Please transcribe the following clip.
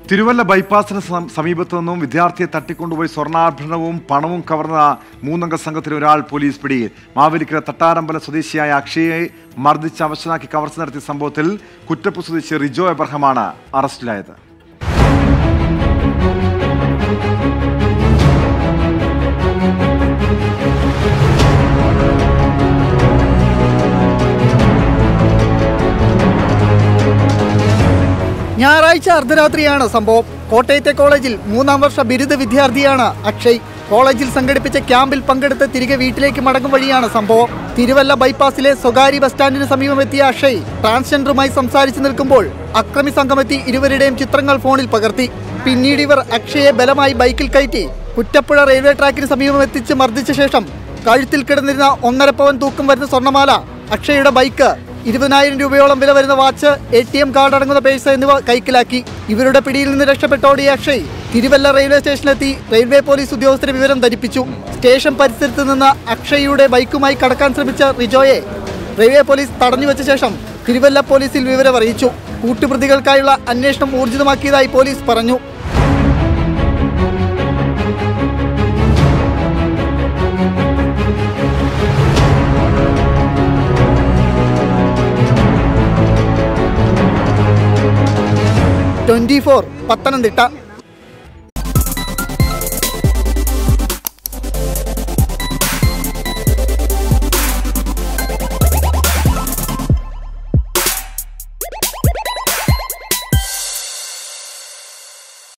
Thiruvalla ബൈപ്പാസിന് some- സമീപത്തു നിന്നും വിദ്യാർത്ഥിയെ തട്ടിക്കൊണ്ടുപോയി സ്വർണ്ണാഭരണവും പണവും കവർന്ന മൂന്നംഗ സംഘത്തിൽ ഒരാൾ പോലീസ് പിടിയിൽ മാവേലിക്കര തട്ടാരമ്പല സ്വദേശിയായ അക്ഷയെ മർദ്ദിച്ച് അവശനാക്കി കവർച്ച നടത്തിയ സംഭവത്തിൽ കുറ്റപ്പു സ്വദേശി റിജോ എബ്രഹമാണ് അറസ്റ്റിലായത് ഞായറാഴ്ച അർദ്ധരാത്രിയാണ് സംഭവം കോട്ടയത്തെ കോളേജിൽ മൂന്നാം വർഷ ബിരുദ വിദ്യാർത്ഥിയാണ് അക്ഷയ് കോളേജിൽ സംഘടിപ്പിച്ച ക്യാമ്പിൽ പങ്കെടുത്ത് തിരികെ വീട്ടിലേക്ക് മടങ്ങും വഴിയാണ് സംഭവം തിരുവല്ല ബൈപ്പാസിലെ സ്വകാര്യ ബസ് സ്റ്റാൻഡിന് സമീപമെത്തിയ അക്ഷയ് ട്രാൻസ്ജെൻഡറുമായി സംസാരിച്ചു നിൽക്കുമ്പോൾ അക്രമി സംഘമെത്തി ഇരുവരുടെയും ചിത്രങ്ങൾ ഫോണിൽ പകർത്തി പിന്നീട് ഇവർ അക്ഷയെ ബലമായി ബൈക്കിൽ കയറ്റി കുറ്റപ്പുഴ റെയിൽവേ ട്രാക്കിന് സമീപം എത്തിച്ച് മർദ്ദിച്ച ശേഷം കഴുത്തിൽ കിടന്നിരുന്ന ഒന്നര പവൻ തൂക്കം വരുന്ന സ്വർണ്ണമാല അക്ഷയുടെ ബൈക്ക് ഇരുപതിനായിരം രൂപയോളം വില വരുന്ന watch A T M card അടങ്ങുന്ന പേഴ്സ് എന്നിവ കൈക്കലാക്കി ഇവരുടെ പിടിയിൽ നിന്ന് രക്ഷപ്പെട്ടോടിയ അക്ഷയ് തിരുവല്ല റെയിൽവേ സ്റ്റേഷനിലെത്തി റെയിൽവേ പോലീസ് ഉദ്യോഗസ്ഥരെ വിവരം ധരിപ്പിച്ചു സ്റ്റേഷൻ പരിസരത്ത് നിന്ന് അക്ഷയുടെ ബൈക്കുമായി കടക്കാൻ ശ്രമിച്ച റിജോയെ റെയിൽവേ പോലീസ് തടഞ്ഞുവെച്ച ശേഷം തിരുവല്ല പോലീസിൽ വിവരം അറിയിച്ചു കൂട്ടുപ്രതികൾക്കായുള്ള അന്വേഷണം ഊർജിതമാക്കിയതായി പോലീസ് പറഞ്ഞു ട്വന്റി ഫോർ പത്തനംതിട്ട